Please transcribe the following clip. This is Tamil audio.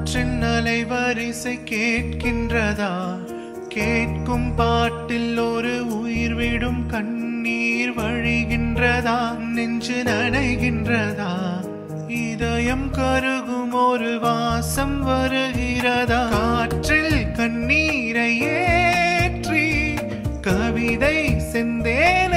காற்றின் அலைவரிசை கேட்கின்றதா கேட்கும் பாட்டில் ஒரு உயிர் விடும் கண்ணீர் வழிகின்றதா நெஞ்சு நனைகின்றதா இதயம் கருகும் ஒரு வாசம் வருகிறதா காற்றில் கண்ணீரை ஏற்றி கவிதை செந்தேன